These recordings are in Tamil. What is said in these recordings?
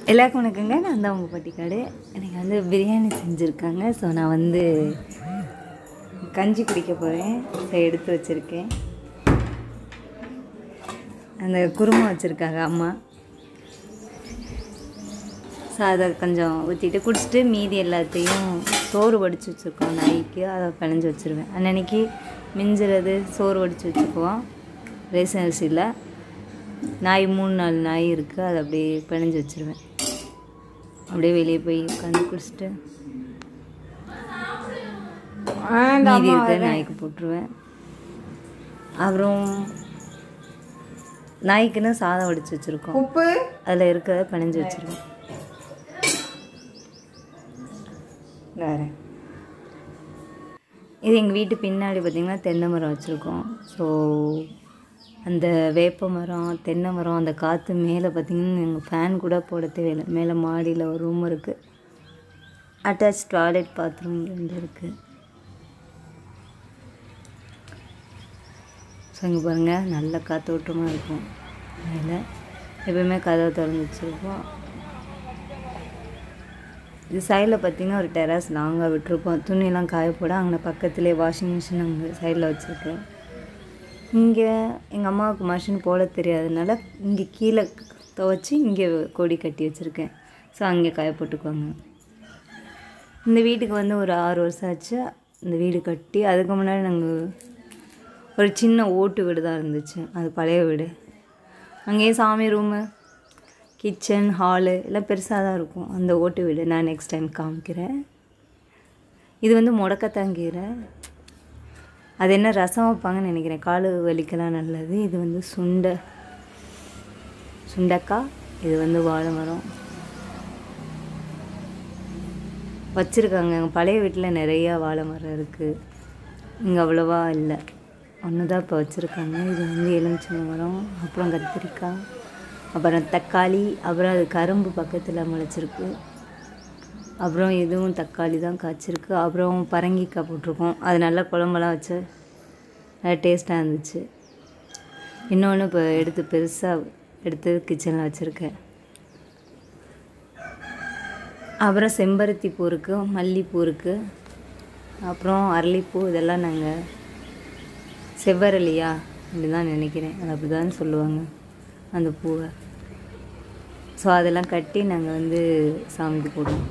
எல்லாருக்கும் வணக்கங்க நான் தான் உங்கள் பட்டிக்காடு எனக்கு வந்து பிரியாணி செஞ்சுருக்காங்க ஸோ நான் வந்து கஞ்சி குடிக்க போகிறேன் ஸோ எடுத்து வச்சுருக்கேன் அந்த குருமா வச்சுருக்காங்க அம்மா ஸோ அதை கொஞ்சம் ஊற்றிட்டு குடிச்சிட்டு மீதி எல்லாத்தையும் சோறு வடித்து வச்சுருக்கோம் நாய்க்கு அதை பிணைஞ்சு வச்சுருவேன் அன்னன்னைக்கு மிஞ்சுறது சோறு வடித்து வச்சுக்குவோம் ரேஷன் அரிசியில் நாய் மூணு நாலு நாய் இருக்குது அதை அப்படியே பிணைஞ்சு வச்சுருவேன் அப்படியே வெளியே போய் உட்காந்து குடிச்சிட்டு மீதி இருக்கிற நாய்க்கு போட்டுருவேன் அப்புறம் நாய்க்குன்னு சாதம் வடித்து வச்சுருக்கோம் உப்பு அதில் இருக்கிறத பிணைஞ்சு வச்சுருவேன் வேற இது எங்கள் வீட்டு பின்னாடி பார்த்திங்கன்னா தென்னை மரம் வச்சுருக்கோம் ஸோ அந்த வேப்ப மரம் தென்னை மரம் அந்த காற்று மேலே பார்த்திங்கன்னா எங்கள் ஃபேன் கூட போட தேவையில்லை மேலே மாடியில் ஒரு ரூம் இருக்குது அட்டாச் டாய்லெட் பாத்ரூம் ரெண்டு இருக்குது ஸோ இங்கே பாருங்கள் நல்ல காற்றோட்டமாக இருக்கும் மேலே எப்பயுமே கதவை திறந்து வச்சுருப்போம் இது சைடில் பார்த்தீங்கன்னா ஒரு டெராஸ் லாங்காக விட்டுருப்போம் துணியெல்லாம் காய போட அங்கே பக்கத்துலேயே வாஷிங் மிஷின் அங்கே சைடில் வச்சுருக்கேன் இங்கே எங்கள் அம்மாவுக்கு மிஷின் போட தெரியாதனால இங்கே கீழே துவைச்சி இங்கே கொடி கட்டி வச்சுருக்கேன் ஸோ அங்கே காய போட்டுக்குவாங்க இந்த வீட்டுக்கு வந்து ஒரு ஆறு வருஷம் ஆச்சு இந்த வீடு கட்டி அதுக்கு முன்னாடி நாங்கள் ஒரு சின்ன ஓட்டு வீடு தான் இருந்துச்சு அது பழைய வீடு அங்கேயே சாமி ரூமு கிச்சன் ஹாலு எல்லாம் பெருசாக தான் இருக்கும் அந்த ஓட்டு வீடு நான் நெக்ஸ்ட் டைம் காமிக்கிறேன் இது வந்து முடக்கத்தாங்கீரை அது என்ன ரசம் வைப்பாங்கன்னு நினைக்கிறேன் காலு வலிக்கெல்லாம் நல்லது இது வந்து சுண்டை சுண்டக்காய் இது வந்து வாழை மரம் வச்சுருக்காங்க எங்கள் பழைய வீட்டில் நிறையா வாழை மரம் இருக்குது இங்கே அவ்வளோவா இல்லை ஒன்று தான் இப்போ வச்சுருக்காங்க இது வந்து எலுமிச்சை மரம் அப்புறம் கத்திரிக்காய் அப்புறம் தக்காளி அப்புறம் அது கரும்பு பக்கத்தில் முளைச்சிருக்கு அப்புறம் இதுவும் தக்காளி தான் காய்ச்சிருக்கு அப்புறம் பரங்கிக்காய் போட்டிருக்கோம் அது நல்லா குழம்பெல்லாம் வச்சு நல்லா டேஸ்ட்டாக இருந்துச்சு இன்னொன்று இப்போ எடுத்து பெருசாக எடுத்து கிச்சனில் வச்சுருக்கேன் அப்புறம் செம்பருத்தி பூ இருக்குது மல்லிப்பூ இருக்குது அப்புறம் அரளிப்பூ இதெல்லாம் நாங்கள் செவ்வரளியா அப்படி தான் நினைக்கிறேன் அது அப்படி தான் சொல்லுவாங்க அந்த பூவை ஸோ அதெல்லாம் கட்டி நாங்கள் வந்து சாமிக்கு போடுவோம்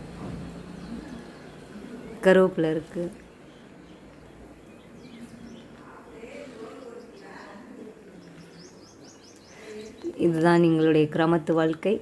கருவேப்பிலை இருக்குது இதுதான் எங்களுடைய கிராமத்து வாழ்க்கை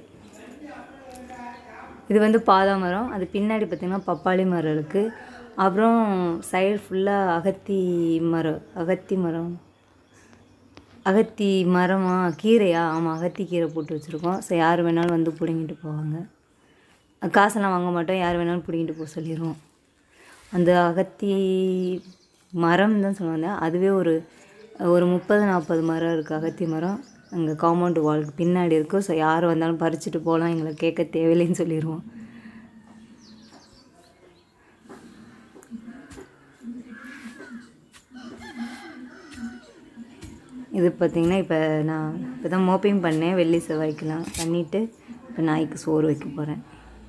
இது வந்து பாதா மரம் அது பின்னாடி பார்த்திங்கன்னா பப்பாளி மரம் இருக்குது அப்புறம் சைடு ஃபுல்லாக அகத்தி மரம் அகத்தி மரம் அகத்தி மரமா கீரையா ஆமாம் அகத்தி கீரை போட்டு வச்சுருக்கோம் ஸோ யார் வேணாலும் வந்து பிடுங்கிட்டு போவாங்க காசெல்லாம் வாங்க மாட்டோம் யார் வேணாலும் பிடுங்கிட்டு போக சொல்லிடுவோம் அந்த அகத்தி மரம் தான் சொல்லுவாங்க அதுவே ஒரு ஒரு முப்பது நாற்பது மரம் இருக்குது அகத்தி மரம் அங்கே காம்பவுண்டு வாலுக்கு பின்னாடி இருக்கும் ஸோ யார் வந்தாலும் பறிச்சுட்டு போகலாம் எங்களை கேட்க தேவையில்லைன்னு சொல்லிடுவோம் இது பார்த்திங்கன்னா இப்போ நான் இப்போ தான் மோப்பிங் பண்ணேன் வெள்ளி செவ்வாய்க்கெலாம் பண்ணிவிட்டு இப்போ நாய்க்கு சோறு வைக்க போகிறேன்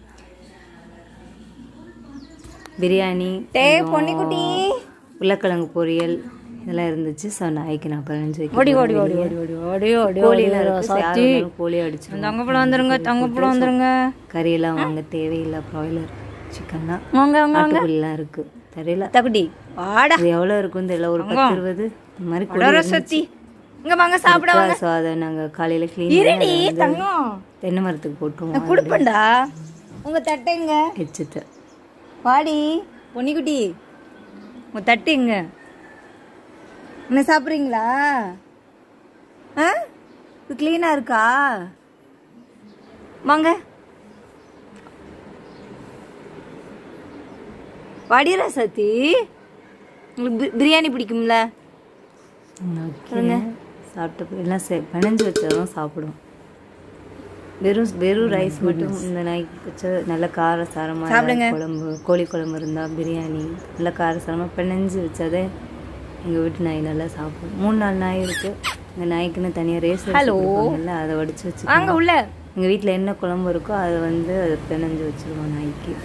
பிரியாணி பொன்னிக்குட்டி உருளைக்கிழங்கு பொரியல் இதெல்லாம் இருந்துச்சு ஸோ நாய்க்கு நான் பதினஞ்சு வைக்க ஓடி ஓடி ஓடி ஓடி ஓடி ஓடி ஓடி கோழியெல்லாம் இருக்கு so யார் வேணாலும் கோழி அடிச்சிருவோம் தங்கப்படம் வந்துருங்க தங்கப்படம் வந்துருங்க கறியெல்லாம் வாங்க தேவையில்லை ப்ராய்லர் சிக்கன் தான் வாங்க வாங்க ஆட்டுக்குடிலாம் இருக்குது தெரியல தகுடி வாடா அது எவ்வளோ இருக்குன்னு தெரியல ஒரு பத்து இருபது இந்த மாதிரி கோழி சத்தி இங்க வாங்க சாப்பிட இருக்கா ஸோ அதை நாங்கள் காலையில் க்ளீன் இருடி தங்கம் தென்னை மரத்துக்கு போட்டுருவோம் குடுப்பண்டா உங்க தட்டைங்க எச்சிட்டு வாடி பொன்னிக்குட்டி உங்க தட்டுங்க என்ன சாப்பிட்றீங்களா ஆ இது க்ளீனாக இருக்கா வாங்க வாடிரா சத்தி உங்களுக்கு பி- பிரியாணி பிடிக்கும்ல ஓகே சாப்பிட்ட பிறகு எல்லாம் சே பிணைஞ்சு வச்சதும் சாப்பிடுவோம் வெறும் வெறும் ரைஸ் மட்டும் இந்த நாய்க்கு வச்ச நல்ல காரசாரமாக குழம்பு கோழி குழம்பு இருந்தால் பிரியாணி நல்ல காரசாரமாக பிணைஞ்சு வச்சதே எங்கள் வீட்டு நாய் நல்லா சாப்பிடும் மூணு நாலு நாய் இருக்குது இந்த நாய்க்குன்னு தனியாக ரேஸ் Hello. இல்லை அதை வடித்து வச்சு வாங்க உள்ள எங்கள் வீட்டில் என்ன குழம்பு இருக்கோ அதை வந்து அதை பிணைஞ்சு வச்சுருவோம் நாய்க்கு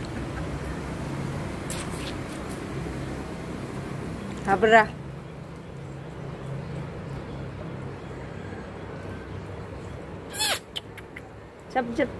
சாப்பிட்றா சப் சப்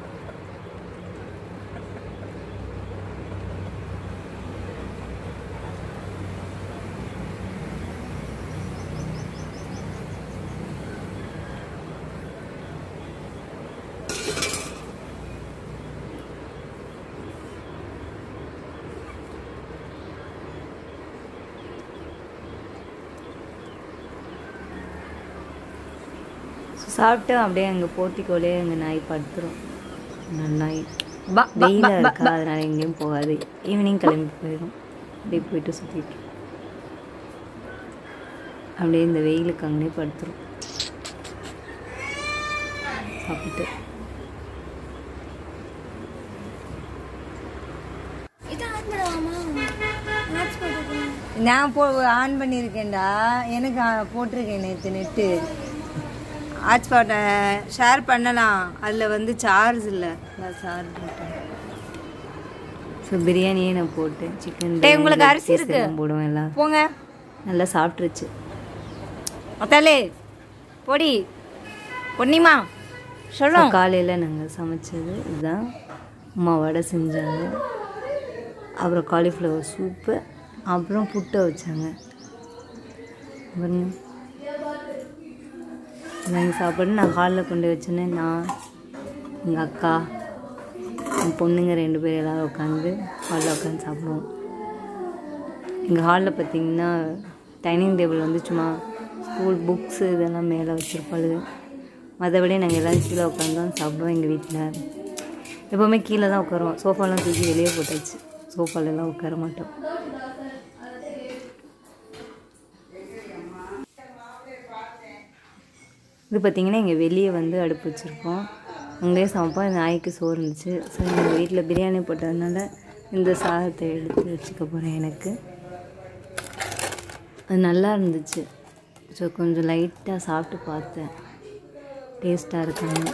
ஸோ சாப்பிட்டு அப்படியே அங்கே போட்டிக்கோலே எங்கள் நாய் படுத்துரும் நல்ல நாய் பா பா வெயிலாக இருக்கா அதனால எங்கேயும் போகாது ஈவினிங் கிளம்பி போயிடும் அப்படியே போயிட்டு சுற்றிட்டு அப்படியே இந்த வெயிலுக்கு அங்கேயே படுத்துரும் சாப்பிட்டு நான் போ ஆன் பண்ணியிருக்கேன்டா எனக்கு ஆ- போட்டிருக்கேன் நேற்று நெட்டு ஹாட்ஸ்பாட்டை ஷேர் பண்ணலாம் அதில் வந்து சார்ஜ் இல்லை சார் போட்டேன் ஸோ பிரியாணியே நான் போட்டேன் சிக்கன் டேய், உங்களுக்கு அரிசி இருக்கு? போடுவேன் எல்லாம் போங்க நல்லா சாப்பிட்ருச்சு மத்தாலே பொடி பொன்னிமா சொல்லும் காலையில் நாங்கள் சமைச்சது இதுதான் அம்மா வடை செஞ்சாங்க அப்புறம் காலிஃப்ளவர் சூப்பு அப்புறம் புட்டை வச்சாங்க பாருங்க நாங்கள் சாப்பாடு நான் ஹாலில் கொண்டு வச்சோன்னே நான் எங்கள் அக்கா என் பொண்ணுங்க ரெண்டு பேர் எல்லோரும் உட்காந்து ஹாலில் உட்காந்து சாப்பிடுவோம் எங்கள் ஹாலில் பார்த்தீங்கன்னா டைனிங் டேபிள் வந்து சும்மா ஸ்கூல் புக்ஸு இதெல்லாம் மேலே வச்சுருப்பாளுங்க மற்றபடி நாங்கள் எல்லாம் கீழே உட்காந்து தான் சாப்பிடுவோம் எங்கள் வீட்டில் எப்போவுமே கீழே தான் உட்காருவோம் சோஃபாலாம் தூக்கி வெளியே போட்டாச்சு சோஃபாலெல்லாம் உட்கார மாட்டோம் இது பார்த்திங்கன்னா எங்கள் வெளியே வந்து அடுப்பு வச்சுருக்கோம் அங்கேயே சமைப்போம் இந்த நாய்க்கு சோறு இருந்துச்சு ஸோ எங்கள் வீட்டில் பிரியாணி போட்டதுனால இந்த சாதத்தை எடுத்து வச்சுக்க போகிறேன் எனக்கு அது நல்லா இருந்துச்சு ஸோ கொஞ்சம் லைட்டாக சாப்பிட்டு பார்த்தேன் டேஸ்ட்டாக இருக்காங்க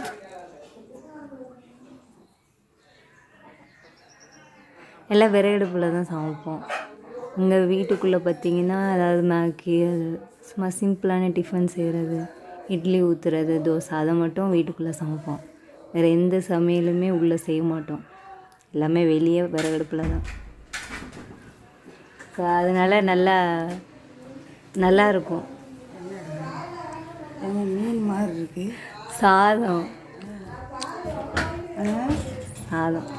எல்லாம் விறகடுப்பில் தான் சமைப்போம் எங்கள் வீட்டுக்குள்ளே பார்த்தீங்கன்னா அதாவது மேக்கி அது சும்மா சிம்பிளான டிஃபன் செய்கிறது இட்லி ஊற்றுறது தோசை அதை மட்டும் வீட்டுக்குள்ளே சமைப்போம் வேறு எந்த சமையலுமே உள்ளே செய்ய மாட்டோம் எல்லாமே வெளியே விறகடுப்பில் தான் ஸோ அதனால் நல்லா நல்லா இருக்கும் மீன் மாதிரி இருக்கு சாதம் சாதம்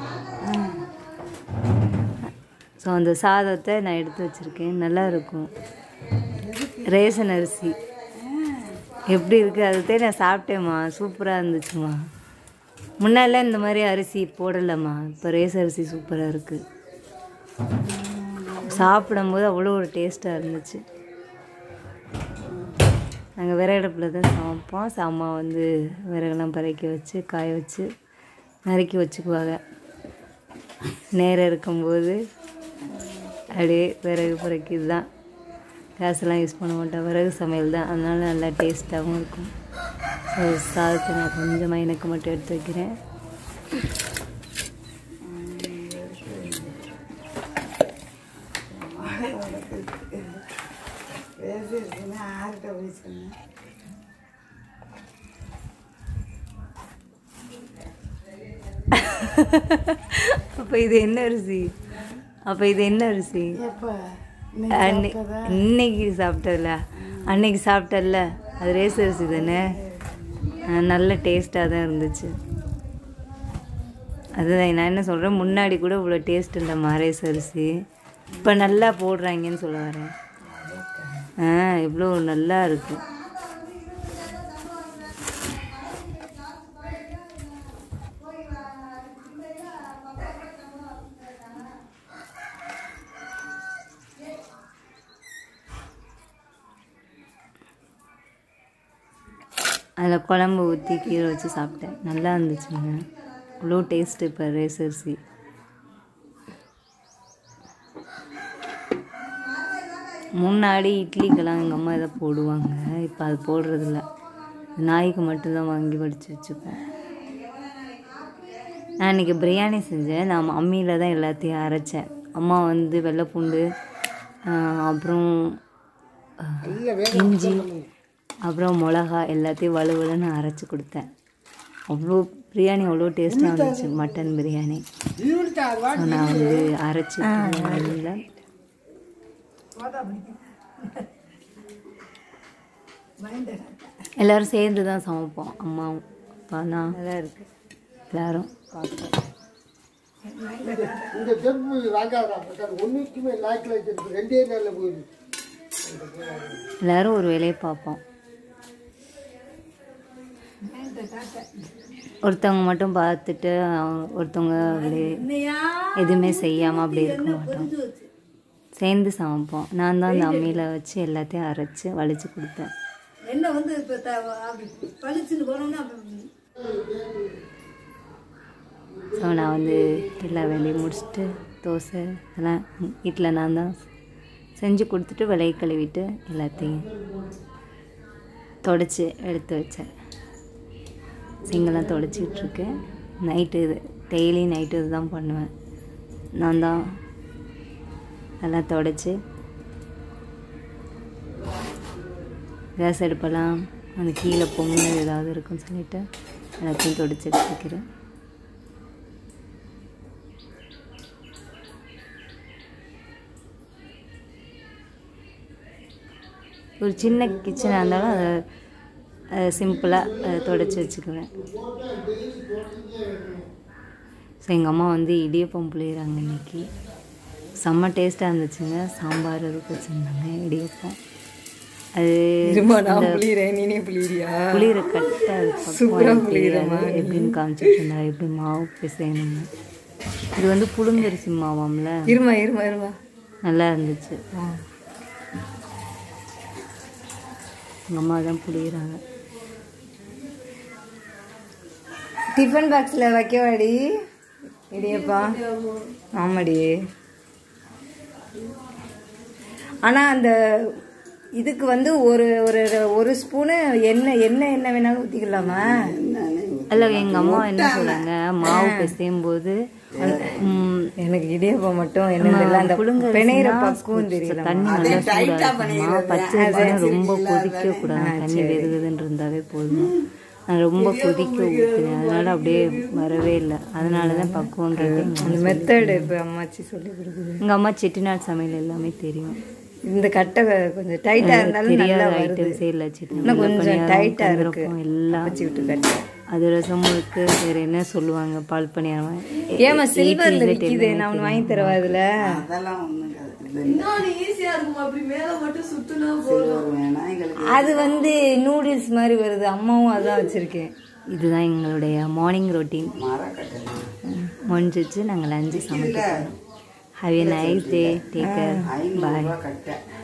ஸோ அந்த சாதத்தை நான் எடுத்து வச்சுருக்கேன் நல்லா இருக்கும் ரேஷன் அரிசி எப்படி இருக்குது அதுதே நான் சாப்பிட்டேம்மா சூப்பராக இருந்துச்சுமா முன்னாடிலாம் இந்த மாதிரி அரிசி போடலைம்மா இப்போ ரேஸ் அரிசி சூப்பராக இருக்குது சாப்பிடும்போது அவ்வளோ ஒரு டேஸ்ட்டாக இருந்துச்சு நாங்கள் விறகடுப்பில் தான் சமைப்போம் ச- அம்மா வந்து விறகெல்லாம் பறக்கி வச்சு காய வச்சு நறுக்கி வச்சுக்குவாங்க நேரம் இருக்கும்போது அப்படியே விறகு பறக்கிது தான் கேஸ்லாம் யூஸ் பண்ண மாட்டோம் விறகு சமையல் தான் அதனால நல்லா டேஸ்ட்டாகவும் இருக்கும் ஸோ சாதத்தை நான் கொஞ்சமாக எனக்கு மட்டும் எடுத்து வைக்கிறேன் பேசிருக்குன்னா ஆர்கிட்ட போய் சொன்னேன் அப்போ இது என்ன அரிசி அப்போ இது என்ன அரிசி எப்போ அன்னை இன்னைக்கு சாப்பிட்டதில்ல அன்னைக்கு சாப்பிட்டல்ல அது ரேஸ் அரிசி தானே ஆ, நல்ல டேஸ்ட்டாக தான் இருந்துச்சு அதுதான் நான் என்ன சொல்கிறேன் முன்னாடி கூட இவ்வளோ டேஸ்ட் இல்லைம்மா ரேஸ் அரிசி இப்போ நல்லா போடுறாங்கன்னு சொல்ல வரேன் ஆ இவ்வளோ நல்லா இருக்கு அதில் குழம்பு ஊற்றி கீரை வச்சு சாப்பிட்டேன் நல்லா இருந்துச்சுங்க இவ்வளோ டேஸ்ட்டு இப்போ ரேஸ் அரிசி முன்னாடி இட்லிக்கெல்லாம் எங்கள் அம்மா இதை போடுவாங்க இப்போ அது போடுறதில்ல நாய்க்கு மட்டும்தான் வாங்கி வடித்து வச்சுப்போம் நான் இன்றைக்கி பிரியாணி செஞ்சேன் நான் அம்மியில் தான் எல்லாத்தையும் அரைச்சேன் அம்மா வந்து வெள்ளைப்பூண்டு ஆஹ், அப்புறம் ஆஹ், இஞ்சி அப்புறம் மிளகா எல்லாத்தையும் வலுவலுன்னு அரைச்சி கொடுத்தேன் அவ்வளோ பிரியாணி அவ்வளோ டேஸ்ட்டாக இருந்துச்சு மட்டன் பிரியாணி So, நான் வந்து அரைச்சி அம்மியில் எல்லோரும் சேர்ந்து தான் சமைப்போம் அம்மாவும் அப்பா நான் நல்லா இருக்கு எல்லாரும் இந்த ஜெப்பு வாங்காதா ஒன்றுக்குமே லாக்கில் வச்சிருக்கு ரெண்டே நாளில் போயிடுது எல்லாரும் ஒரு வேலையை பார்ப்போம் ஒருத்தவங்க மட்டும் பார்த்துட்டு அவங்க- ஒருத்தவங்க அப்படியே எதுவுமே செய்யாமல் அப்படி இருக்க மாட்டோம் சேர்ந்து சமைப்போம் நான் தான் அந்த அம்மியில் வச்சு எல்லாத்தையும் அரைச்சி வலிச்சு கொடுத்தேன் என்ன வந்து இப்போ பழிச்சுன்னு போனோம்னா ஸோ நான் வந்து எல்லா வேலையும் முடிச்சுட்டு தோசை இதெல்லாம் வீட்டில் நான் தான் செஞ்சு கொடுத்துட்டு விலையை கழுவிட்டு எல்லாத்தையும் தொடச்சி எடுத்து வச்சேன் சிங்கெல்லாம் தொடச்சிக்கிட்டு இருக்கேன் நைட்டு இது டெய்லி நைட்டு இதுதான் பண்ணுவேன் நான் தான் எல்லாம் தொடச்சி கேஸ் அடுப்பெல்லாம் அந்த கீழே பொங்கல் ஏதாவது இருக்குன்னு சொல்லிட்டு எல்லாத்தையும் தொடச்சி எடுத்துக்கிறேன் ஒரு சின்ன கிச்சனாக இருந்தாலும் அதை அதை சிம்பிளாக அதை தொடச்சி வச்சுக்குவேன் ஸோ எங்கள் அம்மா வந்து இடியப்பம் புளியிறாங்க இன்னைக்கு செம்ம டேஸ்ட்டாக இருந்துச்சுங்க சாம்பார் அதுக்கு வச்சுருந்தாங்க இடியப்பம் அது நான் புளியிறேன் நீனே புளியிறியா புளியிற கட்டை அது பக்குவம் தெரியாது. எப்படின்னு காமிச்சிட்டு இருந்தா எப்படி மாவு பிசையணும்னு இது வந்து புழுங்கரிசி மாவாம்ல இருமா இருமா இருமா நல்லா இருந்துச்சு எங்கள் அம்மா தான் புளியிறாங்க டிஃபன் பாக்ஸில் வைக்கவாடி இடியப்பா ஆமாடி ஆனால் அந்த இதுக்கு வந்து ஒரு ஒரு ஒரு ஸ்பூனு எண்ணெய் எண்ணெய் என்ன வேணாலும் ஊற்றிக்கலாமா அல்ல எங்கள் அம்மா என்ன சொல்றாங்க மாவு பிசையும் போது ம், எனக்கு இடியப்பம் மட்டும் என்னதெல்லாம் அந்த புழுங்கரிசினா பிணையிற பக்குவம் தெரியல தண்ணி நல்லா சூடாக இருக்குமா பச்சை அரிசினா ரொம்ப கொதிக்க கூடாது தண்ணி வெது வெதுன்னு இருந்தாவே போதும் நான் ரொம்ப கொதிக்க ஊற்றினேன் அதனால அப்படியே வரவே இல்லை அதனால தான் பக்குவன்றது அந்த மெத்தடு இப்போ அம்மாச்சி சொல்லி கொடுக்குது எங்கள் அம்மா செட்டிநாடு சமையல் எல்லாமே தெரியும் இந்த கட்டை கொஞ்சம் டைட்டாக இருந்தாலும் நல்லா தெரியாத வருது ஐட்டம்ஸே இல்லை இன்னும் கொஞ்சம் டைட்டாக இருக்கு செட்டிநாடு எல்லாம் வச்சு விட்டு கட்டை அதிரசம் முறுக்கு வேற என்ன சொல்லுவாங்க பால் பணியாரம் ஏமா சில்வர்ல விக்குது நான் ஒன்று வாங்கி தரவா இதுல அதெல்லாம் ஒன்றும் சில்வர் வேணாம் எங்களுக்கு அது வந்து நூடுல்ஸ் மாதிரி வருது அம்மாவும் அதான் வச்சிருக்கேன் இதுதான் எங்களுடைய மார்னிங் ரொட்டீன் மரக்கட்டை முடிஞ்சிச்சு நாங்கள் லஞ்சு சமைக்கிறோம் have a nice day take care bye ஐநூறுரூவா கட்டை